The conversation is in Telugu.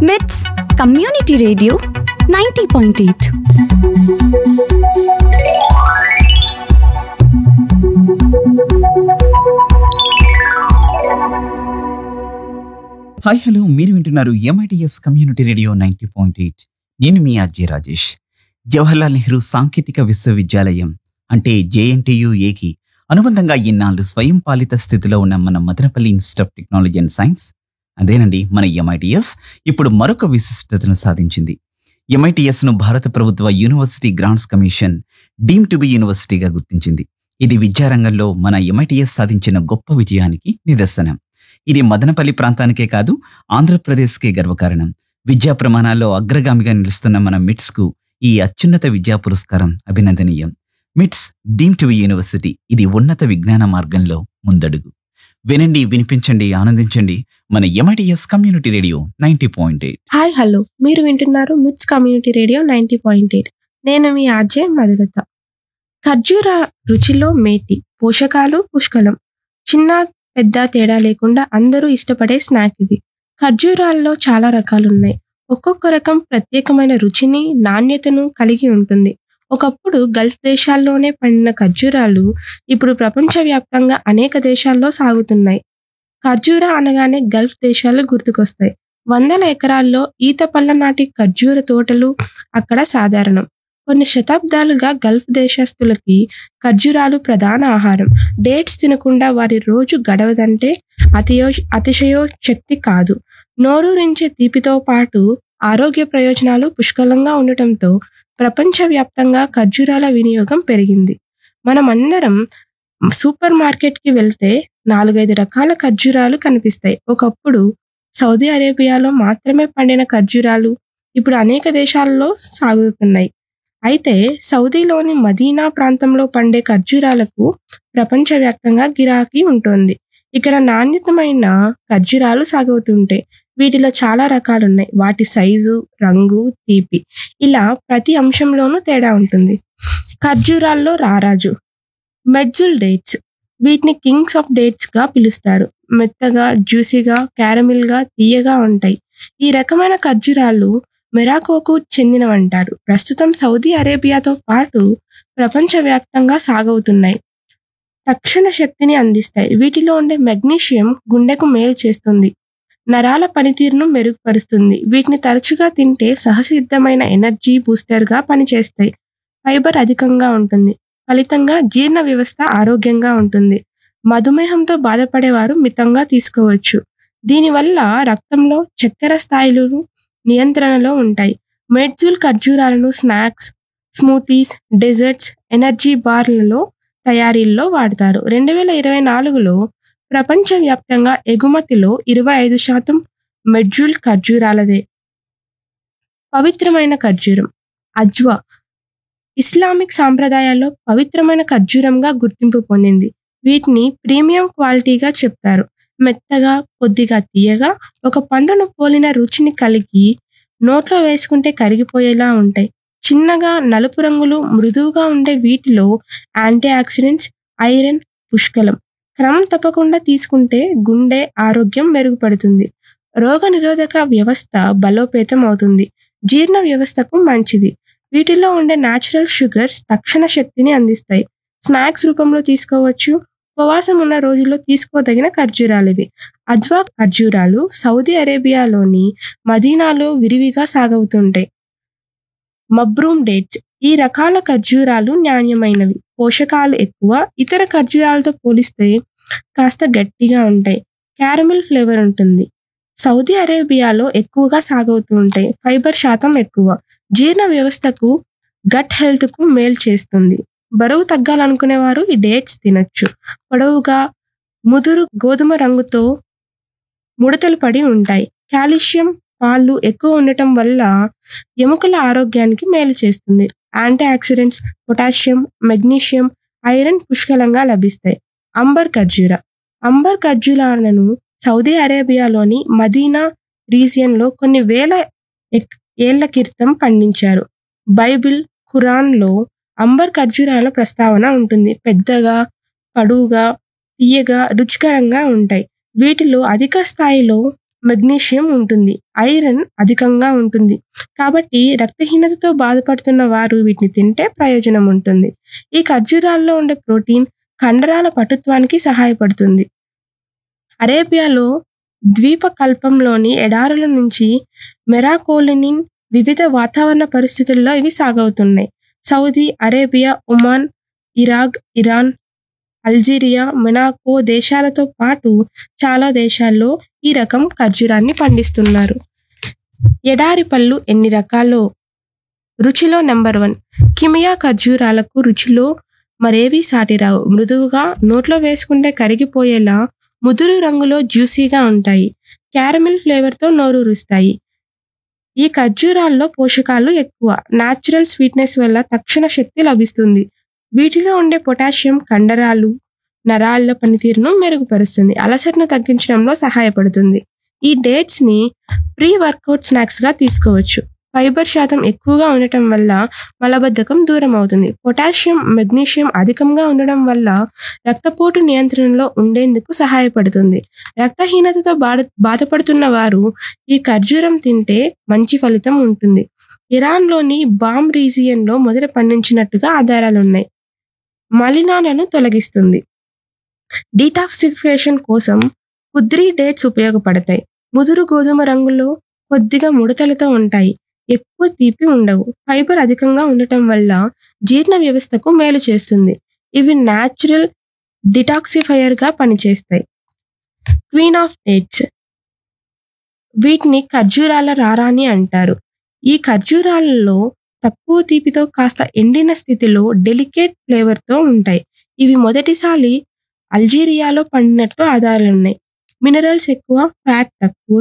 విత్స్ community radio ninety point eight hi hello మీరు వింటున్నారు MITS community radio ninety point eight నేను మీ అజయ్ రాజేష్ జవహర్లాల్ నెహ్రూ సాంకేతిక విశ్వవిద్యాలయం అంటే జేఎన్టీయు ఏకి అనుబంధంగా ఇన్నాళ్ళు స్వయం పాలిత స్థితిలో ఉన్న మన Madanapalle institute of technology and science అదేనండి మన ఎంఐటిఎస్ ఇప్పుడు మరొక విశిష్టతను సాధించింది MITS ను భారత ప్రభుత్వ university grants commission deem to be యూనివర్సిటీగా గుర్తించింది ఇది విద్యారంగంలో మన ఎంఐటిఎస్ సాధించిన గొప్ప విజయానికి నిదర్శనం ఇది మదనపల్లి ప్రాంతానికే కాదు ఆంధ్రప్రదేశ్కే గర్వకారణం విద్యా ప్రమాణాల్లో అగ్రగామిగా నిలుస్తున్న మన మిట్స్ కు ఈ అత్యున్నత విద్యా పురస్కారం అభినందనీయం మిట్స్ డీమ్ టు యూనివర్సిటీ ఇది ఉన్నత విజ్ఞాన మార్గంలో ముందడుగు వినండి వినిపించండి ఆనందించండి మన MITS community radio ninety point eight hi hello మీరు వింటున్నారు MITS community radio ninety point eight నేను మీ ఆర్జే మధులత ఖర్జూర రుచిలో మేటి పోషకాలు పుష్కలం చిన్న పెద్ద తేడా లేకుండా అందరూ ఇష్టపడే స్నాక్ ఇది ఖర్జూరాల్లో చాలా రకాలు ఉన్నాయి ఒక్కొక్క రకం ప్రత్యేకమైన రుచిని నాణ్యతను కలిగి ఉంటుంది ఒకప్పుడు గల్ఫ్ దేశాల్లోనే పండిన ఖర్జూరాలు ఇప్పుడు ప్రపంచవ్యాప్తంగా అనేక దేశాల్లో సాగుతున్నాయి ఖర్జూర అనగానే గల్ఫ్ దేశాలు గుర్తుకొస్తాయి వందల ఎకరాల్లో ఈత పళ్ళ నాటి ఖర్జూర తోటలు అక్కడ సాధారణం కొన్ని శతాబ్దాలుగా గల్ఫ్ దేశస్తులకి ఖర్జూరాలు ప్రధాన ఆహారం డేట్స్ తినకుండా వారి రోజు గడవదంటే అతియో అతిశయోశక్తి కాదు నోరూరించే తీపితో పాటు ఆరోగ్య ప్రయోజనాలు పుష్కలంగా ఉండటంతో ప్రపంచవ్యాప్తంగా ఖర్జూరాల వినియోగం పెరిగింది మనమందరం సూపర్ మార్కెట్కి వెళ్తే నాలుగైదు రకాల ఖర్జూరాలు కనిపిస్తాయి ఒకప్పుడు సౌదీ అరేబియాలో మాత్రమే పండిన ఖర్జూరాలు ఇప్పుడు అనేక దేశాల్లో సాగుతున్నాయి అయితే సౌదీలోని మదీనా ప్రాంతంలో పండే ఖర్జూరాలకు ప్రపంచవ్యాప్తంగా గిరాకీ ఉంటుంది ఇక్కడ నాణ్యతమైన ఖర్జూరాలు సాగుతుంటాయి వీటిలో చాలా రకాలు ఉన్నాయి వాటి సైజు రంగు తీపి ఇలా ప్రతి అంశంలోనూ తేడా ఉంటుంది ఖర్జూరాల్లో రారాజు మెడ్జుల్ డేట్స్ వీటిని కింగ్స్ ఆఫ్ డేట్స్ గా పిలుస్తారు మెత్తగా జ్యూసీగా క్యారమిల్ గా తీయగా ఉంటాయి ఈ రకమైన ఖర్జూరాలు మెరాకోకు చెందినవంటారు ప్రస్తుతం సౌదీ అరేబియాతో పాటు ప్రపంచవ్యాప్తంగా సాగవుతున్నాయి తక్షణ శక్తిని అందిస్తాయి వీటిలో ఉండే మెగ్నీషియం గుండెకు మేలు చేస్తుంది నరాల పనితీరును మెరుగుపరుస్తుంది వీటిని తరచుగా తింటే సహసిద్ధమైన ఎనర్జీ బూస్టర్ గా పనిచేస్తాయి ఫైబర్ అధికంగా ఉంటుంది ఫలితంగా జీర్ణ వ్యవస్థ ఆరోగ్యంగా ఉంటుంది మధుమేహంతో బాధపడేవారు మితంగా తీసుకోవచ్చు దీనివల్ల రక్తంలో చక్కెర స్థాయిలు నియంత్రణలో ఉంటాయి మెడ్జుల్ ఖర్జూరాలను స్నాక్స్ స్మూతీస్ డెజర్ట్స్ ఎనర్జీ బార్లలో తయారీల్లో వాడతారు రెండు వేల ఇరవై నాలుగులో ప్రపంచవ్యాప్తంగా ఎగుమతిలో ఇరవై ఐదు శాతం మెడ్జుల్ ఖర్జూరాలదే పవిత్రమైన ఖర్జూరం అజ్వా ఇస్లామిక్ సాంప్రదాయాల్లో పవిత్రమైన ఖర్జూరంగా గుర్తింపు పొందింది వీటిని ప్రీమియం క్వాలిటీగా చెప్తారు మెత్తగా కొద్దిగా తీయగా ఒక పండును పోలిన రుచిని కలిగి నోట్లో వేసుకుంటే కరిగిపోయేలా ఉంటాయి చిన్నగా నలుపు రంగులు మృదువుగా ఉండే వీటిలో యాంటీ ఆక్సిడెంట్స్ ఐరన్ పుష్కలం క్రమం తప్పకుండా తీసుకుంటే గుండె ఆరోగ్యం మెరుగుపడుతుంది రోగ నిరోధక వ్యవస్థ బలోపేతం అవుతుంది జీర్ణ వ్యవస్థకు మంచిది వీటిలో ఉండే న్యాచురల్ షుగర్స్ తక్షణ శక్తిని అందిస్తాయి స్నాక్స్ రూపంలో తీసుకోవచ్చు ఉపవాసం ఉన్న రోజుల్లో తీసుకోదగిన ఖర్జూరాలు ఇవి అజ్వా ఖర్జూరాలు సౌదీ అరేబియాలోని మదీనాలో విరివిగా సాగవుతుంటాయి మబ్రూమ్ డేట్స్ ఈ రకాల ఖర్జూరాలు నాణ్యమైనవి పోషకాలు ఎక్కువ ఇతర ఖర్జూరాలతో పోలిస్తే కాస్త గట్టిగా ఉంటాయి క్యారమిల్ ఫ్లేవర్ ఉంటుంది సౌదీ అరేబియాలో ఎక్కువగా సాగవుతూ ఉంటాయి ఫైబర్ శాతం ఎక్కువ జీర్ణ వ్యవస్థకు గట్ హెల్త్ కు మేలు చేస్తుంది బరువు తగ్గాలనుకునేవారు ఈ డేట్స్ తినొచ్చు పొడవుగా ముదురు గోధుమ రంగుతో ముడతలు పడి ఉంటాయి కాల్షియం పాలు ఎక్కువ ఉండటం వల్ల ఎముకల ఆరోగ్యానికి మేలు చేస్తుంది antioxidants potassium magnesium iron పుష్కలంగా లభిస్తాయి అంబర్ ఖర్జూర అంబర్ ఖర్జూరాలను సౌదీ అరేబియాలోని మదీనా రీజియన్లో కొన్ని వేల ఎక్- ఏళ్ల క్రితం పండించారు బైబిల్ ఖురాన్లో అంబర్ ఖర్జూరాల ప్రస్తావన ఉంటుంది పెద్దగా పొడవుగా తీయగా రుచికరంగా ఉంటాయి వీటిలో అధిక స్థాయిలో మెగ్నీషియం ఉంటుంది ఐరన్ అధికంగా ఉంటుంది కాబట్టి రక్తహీనతతో బాధపడుతున్న వారు వీటిని తింటే ప్రయోజనం ఉంటుంది ఈ ఖర్జూరాల్లో ఉండే ప్రోటీన్ కండరాల పటుత్వానికి సహాయపడుతుంది అరేబియాలో ద్వీపకల్పంలోని ఎడారుల నుంచి మెరాకోలినిన్ వివిధ వాతావరణ పరిస్థితుల్లో ఇవి సాగవుతున్నాయి Saudi Arabia Oman Iraq Iran Algeria Monaco దేశాలతో పాటు చాలా దేశాల్లో ఈ రకం ఖర్జూరాన్ని పండిస్తున్నారు ఎడారి పళ్ళు ఎన్ని రకాలో రుచిలో నెంబర్ వన్ కిమియా ఖర్జూరాలకు రుచిలో మరేవి సాటిరావు మృదువుగా నోట్లో వేసుకుంటే కరిగిపోయేలా ముదురు రంగులో జ్యూసీగా ఉంటాయి క్యారమిల్ ఫ్లేవర్తో నోరూరుస్తాయి ఈ ఖర్జూరాల్లో పోషకాలు ఎక్కువ న్యాచురల్ స్వీట్నెస్ వల్ల తక్షణ శక్తి లభిస్తుంది వీటిలో ఉండే పొటాషియం కండరాలు నరాల పనితీరును మెరుగుపరుస్తుంది అలసటను తగ్గించడంలో సహాయపడుతుంది ఈ డేట్స్ ని ప్రీ వర్కౌట్ స్నాక్స్ గా తీసుకోవచ్చు ఫైబర్ శాతం ఎక్కువగా ఉండటం వల్ల మలబద్ధకం దూరం అవుతుంది పొటాషియం మెగ్నీషియం అధికంగా ఉండడం వల్ల రక్తపోటు నియంత్రణలో ఉండేందుకు సహాయపడుతుంది రక్తహీనతతో బాధ బాధపడుతున్న వారు ఈ ఖర్జూరం తింటే మంచి ఫలితం ఉంటుంది ఇరాన్లోని బామ్ రీజియన్లో మొదట పండించినట్టుగా ఆధారాలున్నాయి మలినాలను తొలగిస్తుంది డీటాక్సిఫికేషన్ కోసం కుద్రీ డేట్స్ ఉపయోగపడతాయి ముదురు గోధుమ రంగులో కొద్దిగా ముడతలతో ఉంటాయి ఎక్కువ తీపి ఉండవు ఫైబర్ అధికంగా ఉండటం వల్ల జీర్ణ వ్యవస్థకు మేలు చేస్తుంది ఇవి న్యాచురల్ డిటాక్సిఫైయర్ గా పనిచేస్తాయి క్వీన్ ఆఫ్ డేట్స్ వీటిని ఖర్జూరాల రారాని అంటారు ఈ ఖర్జూరాలలో తక్కువ తీపితో కాస్త ఎండిన స్థితిలో డెలికేట్ ఫ్లేవర్తో ఉంటాయి ఇవి మొదటిసారి అల్జీరియాలో పండినట్టు ఆధారాలున్నాయి మినరల్స్ ఎక్కువ ఫ్యాట్ తక్కువ